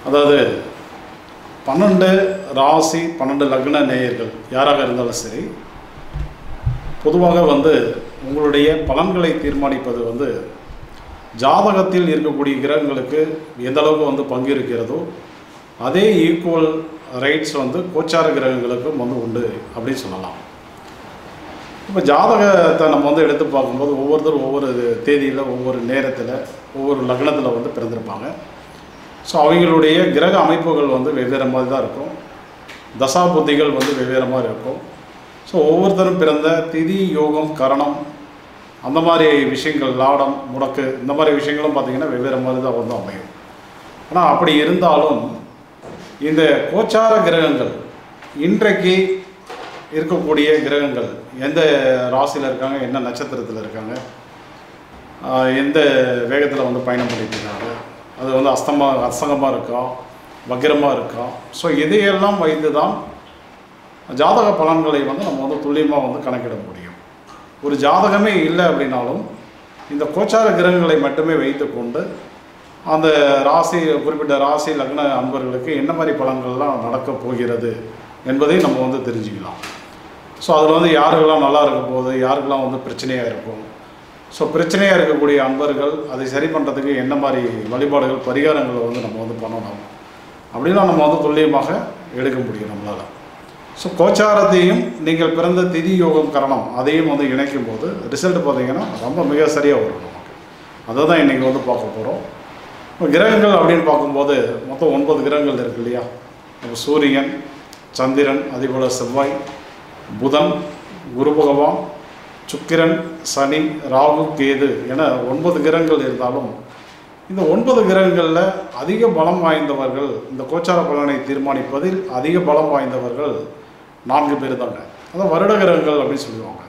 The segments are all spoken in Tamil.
அதாவது பன்னெண்டு ராசி பன்னெண்டு லக்ன நேயர்கள் யாராக இருந்தாலும் சரி பொதுவாக வந்து உங்களுடைய பலன்களை தீர்மானிப்பது வந்து ஜாதகத்தில் இருக்கக்கூடிய கிரகங்களுக்கு எந்த அளவுக்கு வந்து பங்கு இருக்கிறதோ அதே ஈக்குவல் ரைட்ஸ் வந்து கோச்சார கிரகங்களுக்கும் வந்து உண்டு அப்படின்னு சொல்லலாம் இப்போ ஜாதகத்தை நம்ம வந்து எடுத்து பார்க்கும்போது ஒவ்வொருத்தரும் ஒவ்வொரு தேதியில் ஒவ்வொரு நேரத்தில் ஒவ்வொரு லக்னத்தில் வந்து பிறந்திருப்பாங்க ஸோ அவங்களுடைய கிரக அமைப்புகள் வந்து வெவ்வேறு மாதிரி தான் இருக்கும் தசா புத்திகள் வந்து வெவ்வேறு மாதிரி இருக்கும் ஸோ ஒவ்வொருத்தரும் பிறந்த திதி யோகம் கரணம் அந்த மாதிரி விஷயங்கள் லாடம் முடக்கு இந்த மாதிரி விஷயங்களும் பார்த்திங்கன்னா வெவ்வேறு மாதிரி தான் வந்து அமையும் ஆனால் அப்படி இருந்தாலும் இந்த கோச்சார கிரகங்கள் இன்றைக்கு இருக்கக்கூடிய கிரகங்கள் எந்த ராசியில் இருக்காங்க என்ன நட்சத்திரத்தில் இருக்காங்க ஆஹ் எந்த வேகத்தில் வந்து பயணம் பண்ணிட்டு இருக்காங்க அது வந்து அஸ்தமா அஸ்தங்கமாக இருக்கா வக்கிரமாக இருக்கா ஸோ இதையெல்லாம் வைத்து தான் ஜாதக பலன்களை வந்து நம்ம வந்து துல்லியமாக வந்து கணக்கிட முடியும் ஒரு ஜாதகமே இல்லை அப்படின்னாலும் இந்த கோச்சார கிரகங்களை மட்டுமே வைத்துக்கொண்டு அந்த ராசி குறிப்பிட்ட ராசி லக்ன அன்பர்களுக்கு என்ன மாதிரி பலன்கள்லாம் நடக்கப் போகிறது என்பதை நம்ம வந்து தெரிஞ்சுக்கலாம் ஸோ அதில் வந்து யாருக்கெல்லாம் நல்லா இருக்க போகுது யாருக்கெல்லாம் வந்து பிரச்சனையாக இருக்கும் ஸோ பிரச்சனையாக இருக்கக்கூடிய அன்பர்கள் அதை சரி பண்ணுறதுக்கு என்ன மாதிரி வழிபாடுகள் பரிகாரங்களை வந்து நம்ம வந்து பண்ணணும் அப்படின்னா நம்ம வந்து துல்லியமாக எடுக்க முடியும் நம்மளால் ஸோ கோச்சாரத்தையும் நீங்கள் பிறந்த திதி யோகம் கரணம் அதையும் வந்து இணைக்கும் போது ரிசல்ட் பார்த்தீங்கன்னா ரொம்ப மிக சரியாக வரும் நமக்கு அதை தான் இன்றைக்கி வந்து பார்க்க போகிறோம் இப்போ கிரகங்கள் அப்படின்னு பார்க்கும்போது மொத்தம் ஒன்பது கிரகங்கள் இருக்கு இல்லையா இப்போ சூரியன் சந்திரன் அதேபோல் செவ்வாய் புதன் குரு பகவான் சுக்கிரன் சனி ராகு கேது என ஒன்பது கிரகங்கள் இருந்தாலும் இந்த ஒன்பது கிரகங்களில் அதிக பலம் வாய்ந்தவர்கள் இந்த கோச்சார பலனை தீர்மானிப்பதில் அதிக பலம் வாய்ந்தவர்கள் நான்கு பேர் தாங்க அதான் வருட கிரகங்கள் அப்படின்னு சொல்லுவாங்க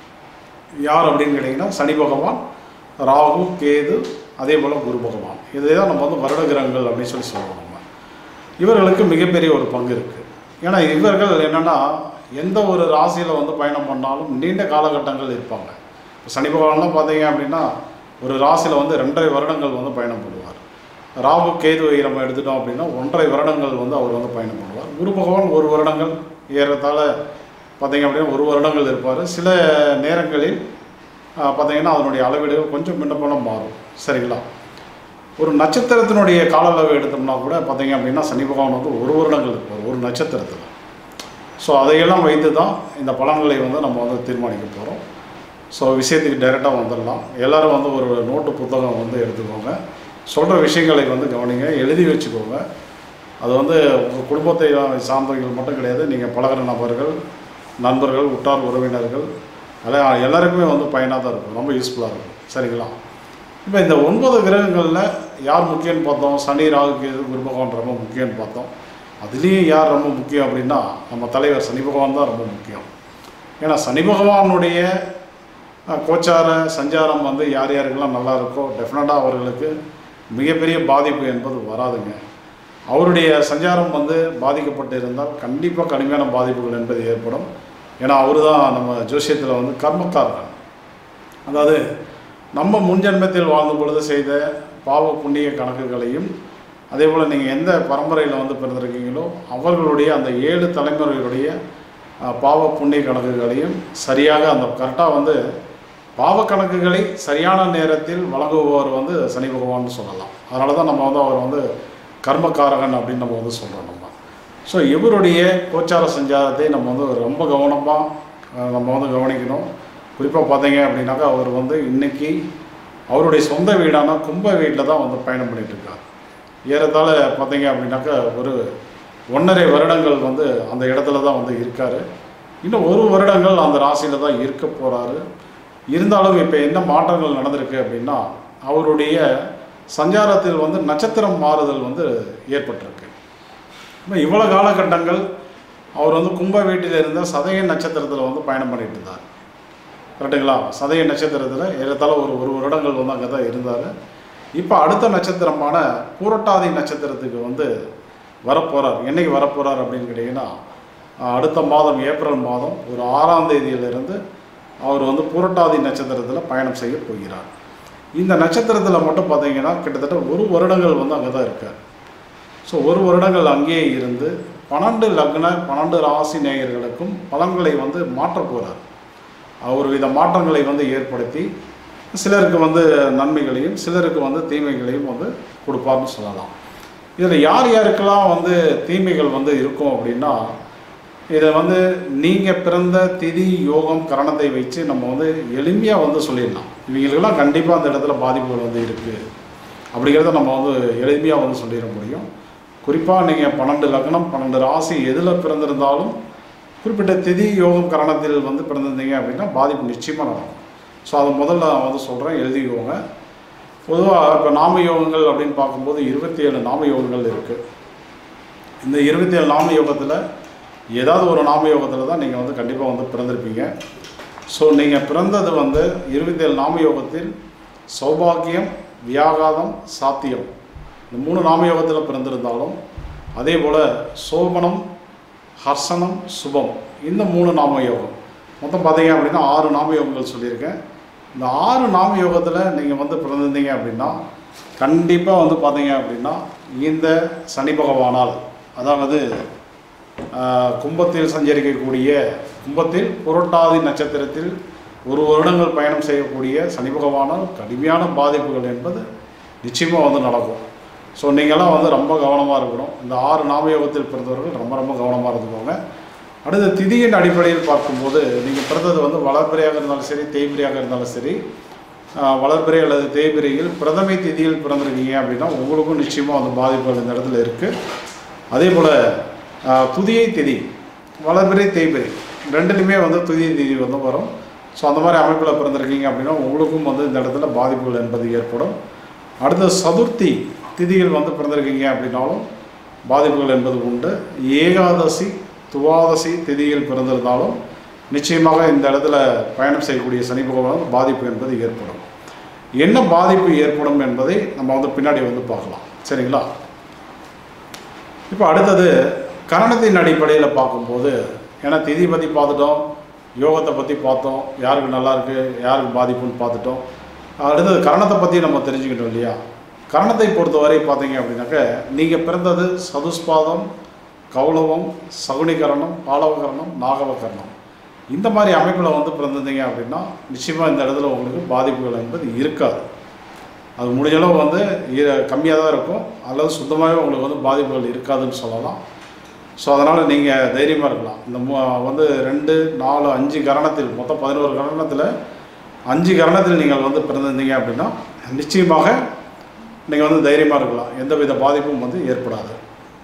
யார் அப்படின்னு கேட்டிங்கன்னா சனி பகவான் ராகு கேது அதே போல் குரு பகவான் இதை தான் நம்ம வந்து வருட கிரகங்கள் அப்படின்னு சொல்லி சொல்லுவோம் நம்ம இவர்களுக்கு மிகப்பெரிய ஒரு பங்கு இருக்குது ஏன்னா இவர்கள் என்னென்னா எந்த ஒரு ராசியில் வந்து பயணம் பண்ணாலும் நீண்ட காலகட்டங்கள் இருப்பாங்க இப்போ சனி பகவான்லாம் பார்த்தீங்க அப்படின்னா ஒரு ராசியில் வந்து ரெண்டரை வருடங்கள் வந்து பயணம் பண்ணுவார் ராகு கேதுவை நம்ம எடுத்துட்டோம் அப்படின்னா ஒன்றரை வருடங்கள் வந்து அவர் வந்து பயணம் பண்ணுவார் குரு பகவான் ஒரு வருடங்கள் ஏறத்தாழ பார்த்தீங்க அப்படின்னா ஒரு வருடங்கள் இருப்பார் சில நேரங்களில் ஆஹ், பார்த்தீங்கன்னா அதனுடைய அளவீடுகள் கொஞ்சம் முன்ன மாறும் சரிங்களா ஒரு நட்சத்திரத்தினுடைய கால அளவு எடுத்தோம்னா கூட பார்த்தீங்க அப்படின்னா சனி பகவான் வந்து ஒரு வருடங்கள் இருப்பார் ஒரு நட்சத்திரத்தில் ஸோ அதையெல்லாம் வைத்து தான் இந்த பலன்களை வந்து நம்ம வந்து தீர்மானிக்க போகிறோம் ஸோ விஷயத்துக்கு டைரெக்டாக வந்துடலாம் எல்லோரும் வந்து ஒரு நோட்டு புத்தகம் வந்து எடுத்துக்கோங்க சொல்கிற விஷயங்களை வந்து கவனிங்க எழுதி வச்சுக்கோங்க அது வந்து உங்கள் குடும்பத்தை சார்ந்தவர்கள் மட்டும் கிடையாது நீங்கள் பழகுற நபர்கள் நண்பர்கள் உற்றார் உறவினர்கள் அதெல்லாம் எல்லாருக்குமே வந்து பயனாக தான் இருக்கும் ரொம்ப யூஸ்ஃபுல்லாக இருக்கும் சரிங்களா இப்போ இந்த ஒன்பது கிரகங்களில் யார் முக்கியம்னு பார்த்தோம் சனி ராகு கேது குரு பகவான் ரொம்ப முக்கியம்னு பார்த்தோம் அதுலேயும் யார் ரொம்ப முக்கியம் அப்படின்னா நம்ம தலைவர் சனி பகவான் தான் ரொம்ப முக்கியம் ஏன்னா சனி பகவானுடைய அஹ், கோச்சார சஞ்சாரம் வந்து யார் யாருக்கெல்லாம் நல்லா இருக்கோ டெஃபினட்டாக அவர்களுக்கு மிகப்பெரிய பாதிப்பு என்பது வராதுங்க அவருடைய சஞ்சாரம் வந்து பாதிக்கப்பட்டு இருந்தால் கண்டிப்பாக கடுமையான பாதிப்புகள் என்பது ஏற்படும் ஏன்னா அவர் தான் நம்ம ஜோசியத்தில் வந்து கர்மக்காரர்கள் அதாவது நம்ம முன்ஜென்மத்தில் வாழ்ந்த பொழுது செய்த பாவ புண்ணிய கணக்குகளையும் அதே போல் நீங்கள் எந்த பரம்பரையில் வந்து பிறந்திருக்கீங்களோ அவர்களுடைய அந்த ஏழு தலைமுறைகளுடைய அஹ், பாவ புண்ணிய கணக்குகளையும் சரியாக அந்த கரெக்டாக வந்து பாவ கணக்குகளை சரியான நேரத்தில் வழங்குபவர் வந்து சனி பகவான்னு சொல்லலாம் அதனால தான் நம்ம வந்து அவர் வந்து கர்மக்காரகன் அப்படின்னு நம்ம வந்து சொல்கிறோம் நம்ம ஸோ இவருடைய கோச்சார சஞ்சாரத்தை நம்ம வந்து ரொம்ப கவனமாக நம்ம வந்து கவனிக்கணும் குறிப்பாக பார்த்தீங்க அப்படின்னாக்கா அவர் வந்து இன்னைக்கு அவருடைய சொந்த வீடான கும்ப வீட்டில் தான் வந்து பயணம் பண்ணிட்டு இருக்கார் ஏறத்தாழ பார்த்தீங்க அப்படின்னாக்கா ஒரு ஒன்றரை வருடங்கள் வந்து அந்த இடத்துல தான் வந்து இருக்கார் இன்னும் ஒரு வருடங்கள் அந்த ராசியில் தான் இருக்க போகிறாரு இருந்தாலும் இப்போ என்ன மாற்றங்கள் நடந்திருக்கு அப்படின்னா அவருடைய சஞ்சாரத்தில் வந்து நட்சத்திரம் மாறுதல் வந்து ஏற்பட்டிருக்கு இப்போ இவ்வளோ காலகட்டங்கள் அவர் வந்து கும்ப வீட்டில் இருந்த சதய நட்சத்திரத்தில் வந்து பயணம் பண்ணிட்டு இருந்தார் கரெக்டுங்களா சதய நட்சத்திரத்தில் ஏறத்தாழ ஒரு ஒரு வருடங்கள் வந்து அங்கே தான் இருந்தார் இப்போ அடுத்த நட்சத்திரமான பூரட்டாதி நட்சத்திரத்துக்கு வந்து வரப்போகிறார் என்னைக்கு வரப்போகிறார் அப்படின்னு கேட்டிங்கன்னா அஹ், அடுத்த மாதம் ஏப்ரல் மாதம் ஒரு ஆறாம் தேதியிலிருந்து அவர் வந்து பூரட்டாதி நட்சத்திரத்தில் பயணம் செய்ய போகிறார் இந்த நட்சத்திரத்தில் மட்டும் பார்த்தீங்கன்னா கிட்டத்தட்ட ஒரு வருடங்கள் வந்து அங்கே தான் இருக்கார் ஸோ ஒரு வருடங்கள் அங்கேயே இருந்து பன்னெண்டு லக்ன பன்னெண்டு ராசி நேயர்களுக்கும் பலன்களை வந்து மாற்றப் போகிறார் ஒரு வித மாற்றங்களை வந்து ஏற்படுத்தி சிலருக்கு வந்து நன்மைகளையும் சிலருக்கு வந்து தீமைகளையும் வந்து கொடுப்பார்னு சொல்லலாம் இதில் யார் யாருக்கெல்லாம் வந்து தீமைகள் வந்து இருக்கும் அப்படின்னா இதை வந்து நீங்கள் பிறந்த திதி யோகம் கரணத்தை வச்சு நம்ம வந்து எளிமையாக வந்து சொல்லிடலாம் இவங்களுக்கெல்லாம் கண்டிப்பாக அந்த இடத்துல பாதிப்புகள் வந்து இருக்குது அப்படிங்கிறத நம்ம வந்து எளிமையாக வந்து சொல்லிட முடியும் குறிப்பாக நீங்கள் பன்னெண்டு லக்னம் பன்னெண்டு ராசி எதில் பிறந்திருந்தாலும் குறிப்பிட்ட திதி யோகம் கரணத்தில் வந்து பிறந்திருந்தீங்க அப்படின்னா பாதிப்பு நிச்சயமாக நடக்கும் ஸோ அதை முதல்ல நான் வந்து சொல்கிறேன் எழுதிக்கோங்க பொதுவாக இப்போ நாம யோகங்கள் அப்படின்னு பார்க்கும்போது இருபத்தி ஏழு நாம யோகங்கள் இருக்குது இந்த இருபத்தி ஏழு நாம யோகத்தில் ஏதாவது ஒரு நாம யோகத்தில் தான் நீங்கள் வந்து கண்டிப்பாக வந்து பிறந்திருப்பீங்க ஸோ நீங்கள் பிறந்தது வந்து இருபத்தி ஏழு நாம யோகத்தில் சௌபாகியம் வியாகாதம் சாத்தியம் இந்த மூணு நாம யோகத்தில் பிறந்திருந்தாலும் அதே போல் சோபனம் ஹர்ஷனம் சுபம் இந்த மூணு நாம யோகம் மொத்தம் பார்த்தீங்க அப்படின்னா ஆறு நாம யோகங்கள் சொல்லியிருக்கேன் இந்த ஆறு நாம யோகத்தில் நீங்கள் வந்து பிறந்திருந்தீங்க அப்படின்னா கண்டிப்பாக வந்து பார்த்தீங்க அப்படின்னா இந்த சனி பகவானால் அதாவது ஆஹ், கும்பத்தில் சஞ்சரிக்கக்கூடிய கும்பத்தில் புரட்டாதி நட்சத்திரத்தில் ஒரு வருடங்கள் பயணம் செய்யக்கூடிய சனி பகவானால் கடுமையான பாதிப்புகள் என்பது நிச்சயமாக வந்து நடக்கும் ஸோ நீங்கள்லாம் வந்து ரொம்ப கவனமாக இருக்கணும் இந்த ஆறு நாமயோகத்தில் பிறந்தவர்கள் ரொம்ப ரொம்ப கவனமாக இருந்துக்கோங்க அடுத்த திதியின் அடிப்படையில் பார்க்கும்போது நீங்கள் பிறந்தது வந்து வளர்பிறையாக இருந்தாலும் சரி தேய்பிரையாக இருந்தாலும் சரி ஆஹ், வளர்பிறை அல்லது தேய்பிரையில் பிரதமை திதியில் பிறந்திருக்கீங்க அப்படின்னா உங்களுக்கும் நிச்சயமாக வந்து பாதிப்புகள் இந்த இடத்துல இருக்குது அதே போல் துதியை திதி வளர்பிறை தேய்பிரை ரெண்டுலையுமே வந்து துதியை திதி வந்து வரும் ஸோ அந்த மாதிரி அமைப்பில் பிறந்திருக்கீங்க அப்படின்னா உங்களுக்கும் வந்து இந்த இடத்துல பாதிப்புகள் என்பது ஏற்படும் அடுத்து சதுர்த்தி திதியில் வந்து பிறந்திருக்கீங்க அப்படின்னாலும் பாதிப்புகள் என்பது உண்டு ஏகாதசி துவாதசி திதியில் பிறந்திருந்தாலும் நிச்சயமாக இந்த இடத்துல பயணம் செய்யக்கூடிய சனி பகவான் பாதிப்பு என்பது ஏற்படும் என்ன பாதிப்பு ஏற்படும் என்பதை நம்ம வந்து பின்னாடி வந்து பார்க்கலாம் சரிங்களா இப்போ அடுத்தது கரணத்தின் அடிப்படையில் பார்க்கும்போது ஏன்னா திதி பற்றி பார்த்துட்டோம் யோகத்தை பற்றி பார்த்தோம் யாருக்கு நல்லா இருக்கு யாருக்கு பாதிப்புன்னு பார்த்துட்டோம் அடுத்தது கரணத்தை பற்றி நம்ம தெரிஞ்சுக்கிட்டோம் இல்லையா கரணத்தை பொறுத்தவரை பார்த்தீங்க அப்படின்னாக்க நீங்கள் பிறந்தது சதுஸ்பாதம் கௌளவம் சகுனிகரணம் பாலவகரணம் நாகவகரணம் இந்த மாதிரி அமைப்பில் வந்து பிறந்திருந்தீங்க அப்படின்னா நிச்சயமாக இந்த இடத்துல உங்களுக்கு பாதிப்புகள் என்பது இருக்காது அது முடிஞ்ச அளவு வந்து கம்மியாக தான் இருக்கும் அல்லது சுத்தமாகவே உங்களுக்கு வந்து பாதிப்புகள் இருக்காதுன்னு சொல்லலாம் ஸோ அதனால் நீங்கள் தைரியமாக இருக்கலாம் இந்த மு வந்து ரெண்டு நாலு அஞ்சு கரணத்தில் மொத்தம் பதினோரு கரணத்தில் அஞ்சு கரணத்தில் நீங்கள் வந்து பிறந்திருந்தீங்க அப்படின்னா நிச்சயமாக நீங்கள் வந்து தைரியமாக இருக்கலாம் எந்தவித பாதிப்பும் வந்து ஏற்படாது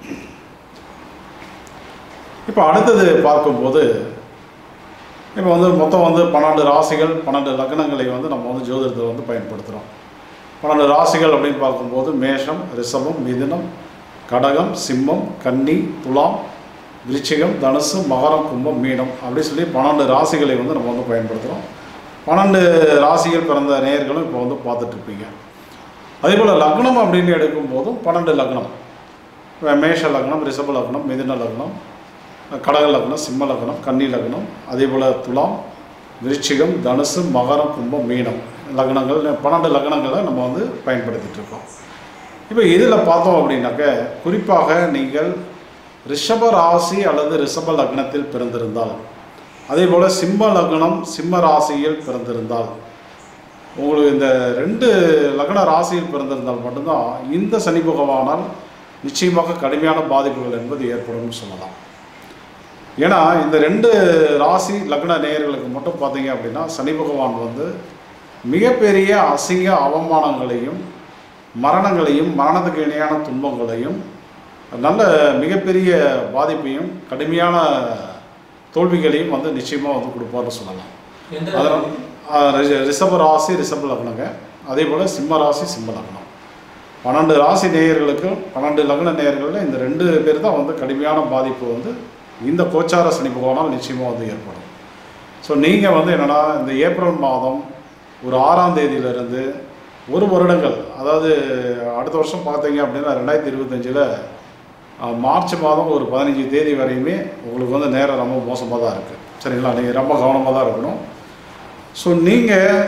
இப்போ அடுத்தது பார்க்கும்போது இப்போ வந்து மொத்தம் வந்து பன்னெண்டு ராசிகள் பன்னெண்டு லக்னங்களை வந்து நம்ம வந்து ஜோதிடத்தில் வந்து பயன்படுத்துகிறோம் பன்னெண்டு ராசிகள் அப்படின்னு பார்க்கும்போது மேஷம் ரிஷபம் மிதுனம் கடகம் சிம்மம் கன்னி துலாம் விருச்சிகம் தனுசு மகரம் கும்பம் மீனம் அப்படி சொல்லி பன்னெண்டு ராசிகளை வந்து நம்ம வந்து பயன்படுத்துகிறோம் பன்னெண்டு ராசிகள் பிறந்த நேயர்களும் இப்போ வந்து பார்த்துட்ருப்பீங்க அதே போல் லக்னம் அப்படின்னு எடுக்கும்போதும் பன்னெண்டு லக்னம் இப்ப மேஷ லக்னம் ரிஷப லக்னம் மிதுன லக்னம் கடக லக்னம் சிம்ம லக்னம் கன்னி லக்னம் அதே போல் துலாம் விருச்சிகம் தனுசு மகரம் கும்பம் மீனம் லக்னங்கள் பன்னெண்டு லக்னங்களை நம்ம வந்து பயன்படுத்திட்டு இருக்கோம் இப்போ இதில் பார்த்தோம் அப்படின்னாக்க குறிப்பாக நீங்கள் ரிஷப ராசி அல்லது ரிஷப லக்னத்தில் பிறந்திருந்தால் அதே போல் சிம்ம லக்னம் சிம்ம ராசியில் பிறந்திருந்தால் உங்களுக்கு இந்த ரெண்டு லக்ன ராசியில் பிறந்திருந்தால் மட்டும்தான் இந்த சனி பகவானால் நிச்சயமாக கடுமையான பாதிப்புகள் என்பது ஏற்படும்னு சொல்லலாம் ஏன்னா இந்த ரெண்டு ராசி லக்ன நேயர்களுக்கு மட்டும் பார்த்தீங்க அப்படின்னா சனி பகவான் வந்து மிகப்பெரிய அசிங்க அவமானங்களையும் மரணங்களையும் மரணத்துக்கு இணையான துன்பங்களையும் நல்ல மிகப்பெரிய பாதிப்பையும் கடுமையான தோல்விகளையும் வந்து நிச்சயமாக வந்து கொடுப்பார்னு சொல்லலாம் எந்த அதனால் ஆஹ், ரிஷ- ரிஷப ராசி ரிஷப லக்னங்க அதே போல் சிம்ம ராசி சிம்ம லக்னம் பன்னெண்டு ராசி நேயர்களுக்கு பன்னெண்டு லக்ன நேயர்களில் இந்த ரெண்டு பேர் தான் வந்து கடுமையான பாதிப்பு வந்து இந்த கோச்சார சனி பகவானால் நிச்சயமாக வந்து ஏற்படும் ஸோ நீங்கள் வந்து என்னென்னா இந்த ஏப்ரல் மாதம் ஒரு ஆறாம் தேதியிலிருந்து ஒரு வருடங்கள் அதாவது அடுத்த வருஷம் பார்த்தீங்க அப்படின்னா ரெண்டாயிரத்தி இருபத்தஞ்சில் மார்ச் மாதம் ஒரு பதினஞ்சு தேதி வரையுமே உங்களுக்கு வந்து நேரம் ரொம்ப மோசமாக தான் இருக்குது சரிங்களா நீங்கள் ரொம்ப கவனமாக தான் இருக்கணும் ஸோ நீங்கள்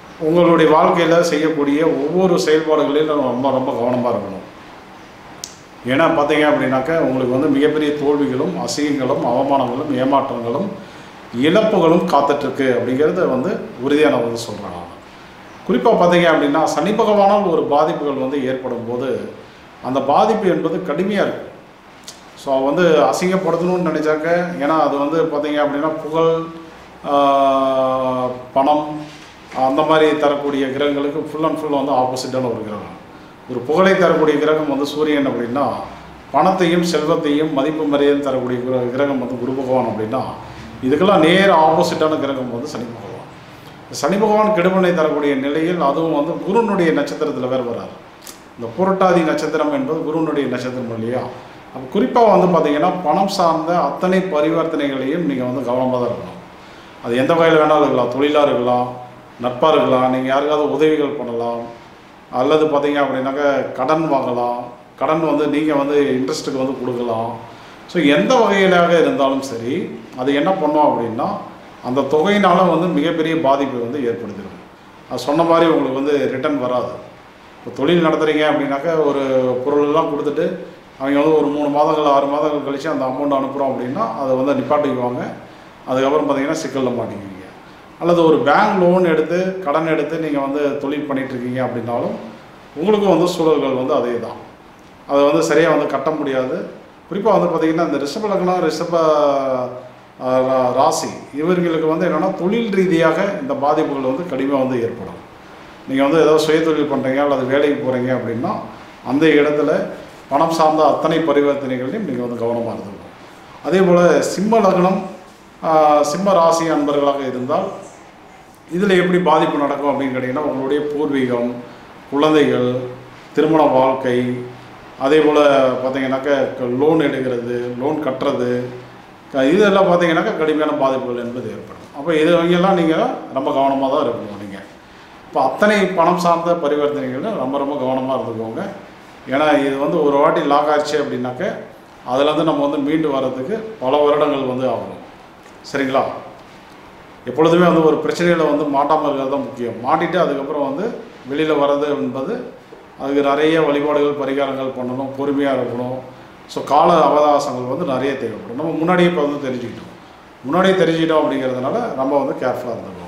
உங்களுடைய வாழ்க்கையில் செய்யக்கூடிய ஒவ்வொரு செயல்பாடுகளிலும் ரொம்ப ரொம்ப கவனமாக இருக்கணும் ஏன்னா பார்த்தீங்க அப்படின்னாக்க உங்களுக்கு வந்து மிகப்பெரிய தோல்விகளும் அசிங்கங்களும் அவமானங்களும் ஏமாற்றங்களும் இழப்புகளும் காத்துட்ருக்கு அப்படிங்கிறத வந்து உறுதியாக நான் வந்து சொல்கிறேன் நான் குறிப்பாக பார்த்தீங்க அப்படின்னா சனி பகவானால் ஒரு பாதிப்புகள் வந்து ஏற்படும் போது அந்த பாதிப்பு என்பது கடுமையாக இருக்கும் ஸோ வந்து அசிங்கப்படுத்தணும்னு நினச்சாக்க ஏன்னா அது வந்து பார்த்தீங்க அப்படின்னா புகழ் ஆஹ், பணம் அந்த மாதிரி தரக்கூடிய கிரகங்களுக்கு ஃபுல் அண்ட் ஃபுல் வந்து ஆப்போசிட்டான ஒரு கிரகம் ஒரு புகழை தரக்கூடிய கிரகம் வந்து சூரியன் அப்படின்னா பணத்தையும் செல்வத்தையும் மதிப்பு மரியாதை தரக்கூடிய கிர- கிரகம் வந்து குரு பகவான் அப்படின்னா இதுக்கெல்லாம் நேர் ஆப்போசிட்டான கிரகம் வந்து சனி பகவான் சனி பகவான் கெடுமனை தரக்கூடிய நிலையில் அதுவும் வந்து குருனுடைய நட்சத்திரத்தில் வேறு வராரு இந்த புரட்டாதி நட்சத்திரம் என்பது குருனுடைய நட்சத்திரம் இல்லையா அப்போ குறிப்பாக வந்து பார்த்தீங்கன்னா பணம் சார்ந்த அத்தனை பரிவர்த்தனைகளையும் நீங்கள் வந்து கவனமாக தான் இருக்கணும் அது எந்த வகையில் வேணாலும் இருக்கலாம் தொழிலாக இருக்கலாம் நட்பாக இருக்கலாம் நீங்கள் யாருக்காவது உதவிகள் பண்ணலாம் அல்லது பார்த்தீங்க அப்படின்னாக்க கடன் வாங்கலாம் கடன் வந்து நீங்கள் வந்து இன்ட்ரெஸ்ட்டுக்கு வந்து கொடுக்கலாம் ஸோ எந்த வகையிலாக இருந்தாலும் சரி அது என்ன பண்ணோம் அப்படின்னா அந்த தொகையினால் வந்து மிகப்பெரிய பாதிப்பை வந்து ஏற்படுத்திடும் அது சொன்ன மாதிரி உங்களுக்கு வந்து ரிட்டர்ன் வராது இப்போ தொழில் நடத்துகிறீங்க அப்படின்னாக்கா ஒரு பொருளெல்லாம் கொடுத்துட்டு அவங்க வந்து ஒரு மூணு மாதங்கள் ஆறு மாதங்கள் கழித்து அந்த அமௌண்ட் அனுப்புகிறோம் அப்படின்னா அதை வந்து நிப்பாட்டிக்குவாங்க அதுக்கப்புறம் பார்த்தீங்கன்னா சிக்கலில் மாட்டிக்குவீங்க அல்லது ஒரு பேங்க் லோன் எடுத்து கடன் எடுத்து நீங்கள் வந்து தொழில் பண்ணிட்டு இருக்கீங்க அப்படின்னாலும் உங்களுக்கும் வந்து சூழல்கள் வந்து அதே தான் அதை வந்து சரியாக வந்து கட்ட முடியாது குறிப்பாக வந்து பார்த்திங்கன்னா இந்த ரிஷப லக்னம் ரிஷப ஆஹ், ரா- ராசி இவர்களுக்கு வந்து என்னென்னா தொழில் ரீதியாக இந்த பாதிப்புகள் வந்து கடுமையாக வந்து ஏற்படும் நீங்கள் வந்து ஏதோ சுயதொழில் பண்ணுறீங்க அல்லது வேலைக்கு போகிறீங்க அப்படின்னா அந்த இடத்துல பணம் சார்ந்த அத்தனை பரிவர்த்தனைகளையும் நீங்கள் வந்து கவனமாக இருந்துக்கணும் அதே போல் சிம்ம லக்னம் ஆஹ், சிம்ம ராசி அன்பர்களாக இருந்தால் இதில் எப்படி பாதிப்பு நடக்கும் அப்படின்னு கேட்டிங்கன்னா உங்களுடைய பூர்வீகம் குழந்தைகள் திருமண வாழ்க்கை அதே போல் பார்த்தீங்கன்னாக்க லோன் எடுக்கிறது லோன் கட்டுறது க- இதெல்லாம் பார்த்தீங்கன்னாக்கா கடுமையான பாதிப்புகள் என்பது ஏற்படும் அப்போ இது வகையெல்லாம் நீங்கள் ரொம்ப கவனமாக தான் இருக்கணும் நீங்கள் இப்போ அத்தனை பணம் சார்ந்த பரிவர்த்தனைகளில் ரொம்ப ரொம்ப கவனமாக இருந்துக்கோங்க ஏன்னா இது வந்து ஒரு வாட்டி லாக் ஆச்சு அப்படின்னாக்க அதுலேருந்து நம்ம வந்து மீண்டு வர்றதுக்கு பல வருடங்கள் வந்து ஆகும் சரிங்களா எப்பொழுதுமே வந்து ஒரு பிரச்சனையில் வந்து மாட்டாமல் இருக்கிறது தான் முக்கியம் மாட்டிட்டு அதுக்கப்புறம் வந்து வெளியில் வர்றது என்பது அதுக்கு நிறைய வழிபாடுகள் பரிகாரங்கள் பண்ணணும் பொறுமையாக இருக்கணும் ஸோ கால அவகாசங்கள் வந்து நிறைய தேவைப்படும் நம்ம முன்னாடியே இப்போ வந்து தெரிஞ்சுக்கிட்டோம் முன்னாடியே தெரிஞ்சுக்கிட்டோம் அப்படிங்கிறதுனால நம்ம வந்து கேர்ஃபுல்லாக இருந்துக்கோங்க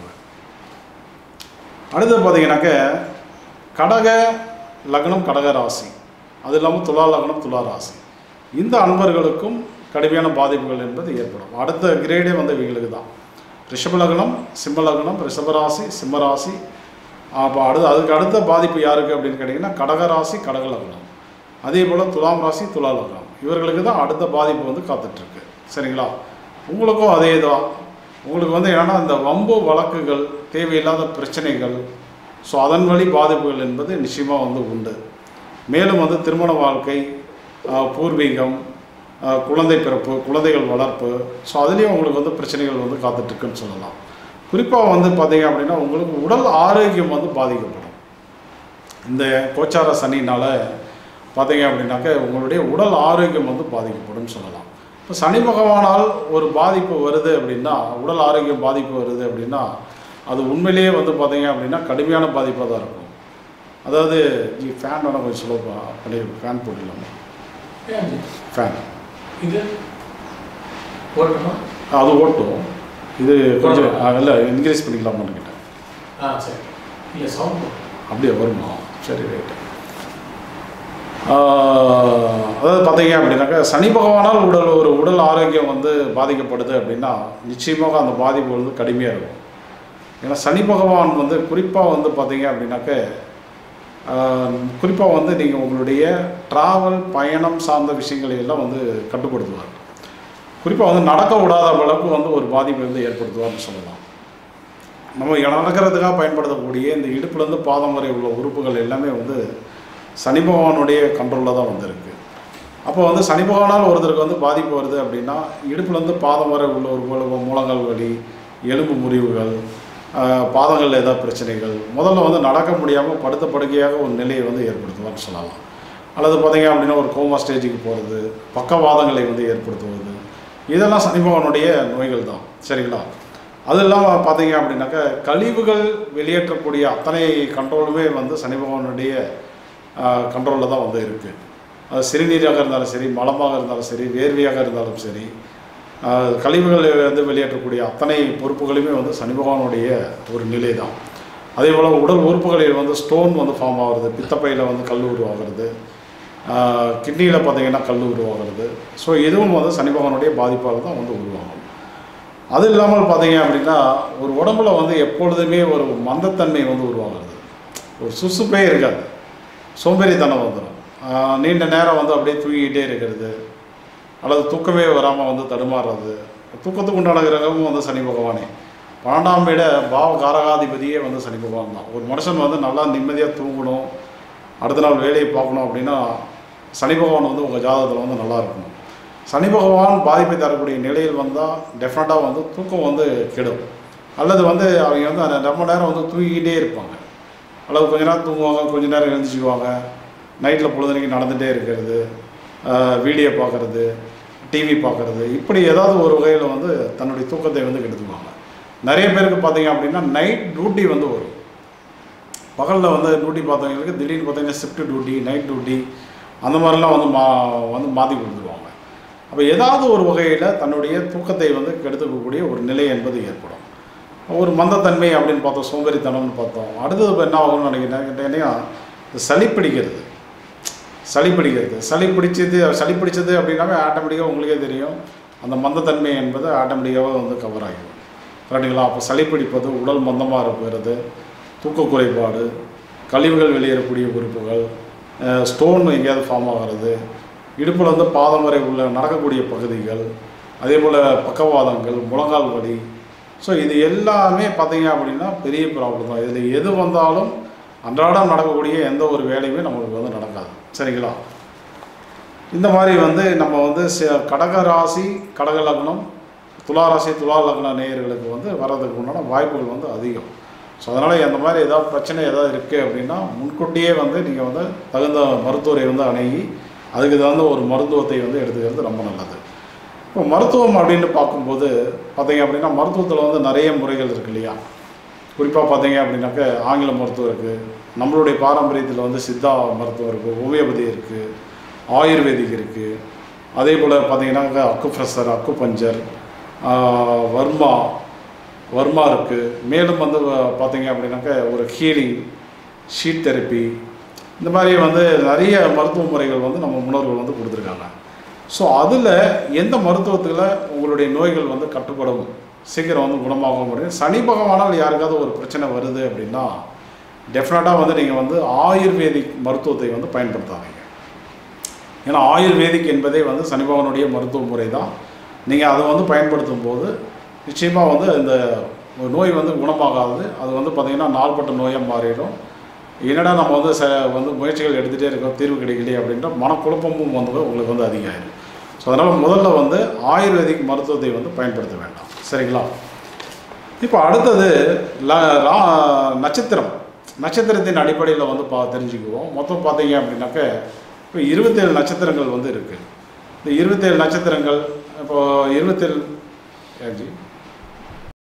அடுத்து பார்த்தீங்கன்னாக்க கடக லக்னம் கடக ராசி அது இல்லாமல் துலா லக்னம் துலா ராசி இந்த அன்பர்களுக்கும் கடுமையான பாதிப்புகள் என்பது ஏற்படும் அடுத்த கிரேடே வந்து இவங்களுக்கு தான் ரிஷப லக்னம் சிம்ம லக்னம் ரிஷபராசி சிம்மராசி அப்போ அடுத்து அதுக்கு அடுத்த பாதிப்பு யாருக்கு அப்படின்னு கேட்டிங்கன்னா கடக ராசி கடக லக்னம் அதே போல் துலாம் ராசி துலா லக்னம் இவர்களுக்கு தான் அடுத்த பாதிப்பு வந்து காத்துட்ருக்கு சரிங்களா உங்களுக்கும் அதே தான் உங்களுக்கு வந்து என்னன்னா இந்த வம்பு வழக்குகள் தேவையில்லாத பிரச்சனைகள் ஸோ அதன் வழி பாதிப்புகள் என்பது நிச்சயமாக வந்து உண்டு மேலும் வந்து திருமண வாழ்க்கை ஆஹ், பூர்வீகம் ஆஹ், குழந்தை பிறப்பு குழந்தைகள் வளர்ப்பு ஸோ அதுலேயும் உங்களுக்கு வந்து பிரச்சனைகள் வந்து காத்துட்ருக்குன்னு சொல்லலாம் குறிப்பாக வந்து பார்த்தீங்க அப்படின்னா உங்களுக்கு உடல் ஆரோக்கியம் வந்து பாதிக்கப்படும் இந்த கோச்சார சனினால் பார்த்தீங்க அப்படின்னாக்க உங்களுடைய உடல் ஆரோக்கியம் வந்து பாதிக்கப்படும் சொல்லலாம் இப்போ சனி பகவானால் ஒரு பாதிப்பு வருது அப்படின்னா உடல் ஆரோக்கியம் பாதிப்பு வருது அப்படின்னா அது உண்மையிலேயே வந்து பார்த்தீங்க அப்படின்னா கடுமையான பாதிப்பாக தான் இருக்கும் அதாவது ஜி ஃபேன் வேணால் கொஞ்சம் ஸ்லோ பண்ணி ஃபேன் போட்டுடலாமா ஏன் ஃபேன் இது போட்டோமா அது ஓட்டும் இது கொஞ்சம் இல்லை இன்க்ரீஸ் பண்ணிக்கலாமான்னு கேட்டேன் ஆ சரி இல்லை சவுண்ட் அப்படியே வருமா சரி ரைட்டு அதாவது பார்த்தீங்க அப்படின்னாக்கா சனி பகவானால் உடல் ஒரு உடல் ஆரோக்கியம் வந்து பாதிக்கப்படுது அப்படின்னா நிச்சயமாக அந்த பாதிப்பு வந்து கடுமையாக இருக்கும் ஏன்னா சனி பகவான் வந்து குறிப்பாக வந்து பார்த்தீங்க அப்படின்னாக்க குறிப்பாக வந்து நீங்கள் உங்களுடைய ட்ராவல் பயணம் சார்ந்த விஷயங்களை எல்லாம் வந்து கட்டுப்படுத்துவார் குறிப்பாக வந்து நடக்க விடாத அளவுக்கு வந்து ஒரு பாதிப்பை வந்து ஏற்படுத்துவார்னு சொல்லலாம் நம்ம நடக்கிறதுக்காக பயன்படுத்தக்கூடிய இந்த இடுப்புலேருந்து பாதம் வரை உள்ள உறுப்புகள் எல்லாமே வந்து சனி பகவானுடைய கண்ட்ரோலில் தான் வந்திருக்கு அப்போ வந்து சனி பகவானால் ஒருத்தருக்கு வந்து பாதிப்பு வருது அப்படின்னா இடுப்புலேருந்து பாதம் வரை உள்ள உறுப்புகள் முழங்கால் வலி எலும்பு முறிவுகள் ஆஹ், பாதங்களில் ஏதாவது பிரச்சனைகள் முதல்ல வந்து நடக்க முடியாமல் படுத்த படுக்கையாக ஒரு நிலையை வந்து ஏற்படுத்துவார்னு சொல்லலாம் அல்லது பார்த்தீங்க அப்படின்னா ஒரு கோமா ஸ்டேஜுக்கு போகிறது பக்கவாதங்களை வந்து ஏற்படுத்துவது இதெல்லாம் சனி பகவானுடைய நோய்கள் தான் சரிங்களா அது இல்லாமல் பார்த்தீங்க அப்படின்னாக்கா கழிவுகள் வெளியேற்றக்கூடிய அத்தனை கண்ட்ரோலுமே வந்து சனி பகவானுடைய கண்ட்ரோலில் தான் வந்து இருக்குது அது சிறுநீராக இருந்தாலும் சரி மலமாக இருந்தாலும் சரி வேர்வையாக இருந்தாலும் சரி ஆஹ் கழிவுகள் வந்து வெளியேற்றக்கூடிய அத்தனை பொறுப்புகளுமே வந்து சனி பகவானுடைய ஒரு நிலை தான் அதே போல் உடல் உறுப்புகளில் வந்து ஸ்டோன் வந்து ஃபார்ம் ஆகுறது பித்தப்பையில் வந்து கல் உருவாகிறது கிட்னியில் பார்த்தீங்கன்னா கல் உருவாகிறது ஸோ இதுவும் வந்து சனி பகவானுடைய பாதிப்பாக தான் வந்து உருவாகும் அது இல்லாமல் பார்த்தீங்க அப்படின்னா ஒரு உடம்புல வந்து எப்பொழுதுமே ஒரு மந்தத்தன்மை வந்து உருவாகிறது ஒரு சுசுப்பே இருக்காது சோம்பேறித்தனம் வந்துடும் ஆஹ் நீண்ட நேரம் வந்து அப்படியே தூங்கிக்கிட்டே இருக்கிறது அல்லது தூக்கமே வராமல் வந்து தடுமாறுறது தூக்கத்துக்கு உண்டான கிரகமும் வந்து சனி பகவானே பன்னெண்டாம் வீட பாவ காரகாதிபதியே வந்து சனி பகவான் தான் ஒரு மனுஷன் வந்து நல்லா நிம்மதியாக தூங்கணும் அடுத்த நாள் வேலையை பார்க்கணும் அப்படின்னா சனி பகவான் வந்து உங்கள் ஜாதகத்தில் வந்து நல்லா இருக்கணும் சனி பகவான் பாதிப்பை தரக்கூடிய நிலையில் வந்தால் டெஃபினட்டாக வந்து தூக்கம் வந்து கெடும் அல்லது வந்து அவங்க வந்து அந்த ரொம்ப நேரம் வந்து தூங்கிக்கிட்டே இருப்பாங்க அல்லது கொஞ்ச நேரம் தூங்குவாங்க கொஞ்ச நேரம் எழுந்திரிச்சுக்குவாங்க நைட்டில் பொழுதுனைக்கு நடந்துகிட்டே இருக்கிறது வீடியோ பார்க்குறது டிவி பார்க்குறது இப்படி ஏதாவது ஒரு வகையில் வந்து தன்னுடைய தூக்கத்தை வந்து கெடுத்துக்குவாங்க நிறைய பேருக்கு பார்த்தீங்க அப்படின்னா நைட் டியூட்டி வந்து வரும் பகலில் வந்து டியூட்டி பார்த்தவங்களுக்கு திடீர்னு பார்த்தீங்கன்னா ஷிஃப்ட் டியூட்டி நைட் டியூட்டி அந்த மாதிரிலாம் வந்து மா வந்து மாற்றி கொடுத்துருவாங்க அப்போ ஏதாவது ஒரு வகையில் தன்னுடைய தூக்கத்தை வந்து கெடுத்துக்கக்கூடிய ஒரு நிலை என்பது ஏற்படும் ஒரு மந்தத்தன்மை அப்படின்னு பார்த்தோம் சோம்பேறித்தனம்னு பார்த்தோம் அடுத்தது இப்போ என்ன ஆகும்னு நினைக்கிறேன் கேட்டீங்கன்னா இந்த சளி பிடிக்கிறது சளி பிடிக்கிறது சளி பிடிச்சது சளி பிடிச்சது அப்படின்னாவே ஆட்டோமேட்டிக்காக உங்களுக்கே தெரியும் அந்த மந்தத்தன்மை என்பது ஆட்டோமேட்டிக்காக வந்து கவர் ஆகிடும் கரெக்டுங்களா அப்போ சளி பிடிப்பது உடல் மந்தமாக இருக்கிறது தூக்க குறைபாடு கழிவுகள் வெளியேறக்கூடிய உறுப்புகள் ஸ்டோன் எங்கேயாவது ஃபார்ம் ஆகிறது இடுப்பில் வந்து பாதம் வரை உள்ள நடக்கக்கூடிய பகுதிகள் அதே போல் பக்கவாதங்கள் முழங்கால் வலி ஸோ இது எல்லாமே பார்த்தீங்க அப்படின்னா பெரிய ப்ராப்ளம் தான் இதில் எது வந்தாலும் அன்றாடம் நடக்கக்கூடிய எந்த ஒரு வேலையுமே நம்மளுக்கு வந்து நடக்காது சரிங்களா இந்த மாதிரி வந்து நம்ம வந்து ச- கடக ராசி கடக லக்னம் துலா ராசி துலா லக்ன நேயர்களுக்கு வந்து வர்றதுக்கு உண்டான வாய்ப்புகள் வந்து அதிகம் ஸோ அதனால் அந்த மாதிரி ஏதாவது பிரச்சனை ஏதாவது இருக்குது அப்படின்னா முன்கூட்டியே வந்து நீங்கள் வந்து தகுந்த மருத்துவரை வந்து அணுகி அதுக்கு தகுந்த ஒரு மருத்துவத்தை வந்து எடுத்துக்கிறது ரொம்ப நல்லது இப்போ மருத்துவம் அப்படின்னு பார்க்கும்போது பார்த்தீங்க அப்படின்னா மருத்துவத்தில் வந்து நிறைய முறைகள் இருக்கு இல்லையா குறிப்பாக பார்த்தீங்க அப்படின்னாக்க ஆங்கில மருத்துவம் இருக்குது நம்மளுடைய பாரம்பரியத்தில் வந்து சித்தா மருத்துவம் இருக்குது ஹோமியோபதி இருக்குது ஆயுர்வேதிக் இருக்குது அதே போல் பார்த்தீங்கன்னாக்க அக்கு ஃப்ரெஷர் அக்கு பஞ்சர் வர்மா வர்மா இருக்குது மேலும் வந்து வ- பார்த்தீங்க அப்படின்னாக்க ஒரு ஹீலிங் ஷீட் தெரப்பி இந்த மாதிரி வந்து நிறைய மருத்துவ முறைகள் வந்து நம்ம முன்னோர்கள் வந்து கொடுத்துருக்காங்க ஸோ அதில் எந்த மருத்துவத்தில் உங்களுடைய நோய்கள் வந்து கட்டுப்படும் சீக்கிரம் வந்து குணமாக முடியும் சனி பகவானால் யாருக்காவது ஒரு பிரச்சனை வருது அப்படின்னா டெஃபினட்டாக வந்து நீங்கள் வந்து ஆயுர்வேதிக் மருத்துவத்தை வந்து பயன்படுத்தாதீங்க ஏன்னா ஆயுர்வேதிக் என்பதே வந்து சனி பகவானுடைய மருத்துவ முறை தான் நீங்கள் அதை வந்து பயன்படுத்தும் போது நிச்சயமாக வந்து இந்த ஒரு நோய் வந்து குணமாகாது அது வந்து பார்த்திங்கன்னா நாள்பட்ட நோயாக மாறிடும் என்னடா நம்ம வந்து ச வந்து முயற்சிகள் எடுத்துகிட்டே இருக்கோம் தீர்வு கிடைக்கலையே அப்படின்ற மனக்குழப்பமும் வந்து உங்களுக்கு வந்து அதிகமாயிடும் ஸோ அதனால் முதல்ல வந்து ஆயுர்வேதிக் மருத்துவத்தை வந்து பயன்படுத்த வேண்டாம் சரிங்களா இப்போ அடுத்தது ல ரா நட்சத்திரம் நட்சத்திரத்தின் அடிப்படையில் வந்து பா தெரிஞ்சுக்குவோம் மொத்தம் பார்த்தீங்க அப்படின்னாக்க இப்போ இருபத்தேழு நட்சத்திரங்கள் வந்து இருக்குது இந்த இருபத்தேழு நட்சத்திரங்கள் இப்போ இருபத்தேழு ஏஜி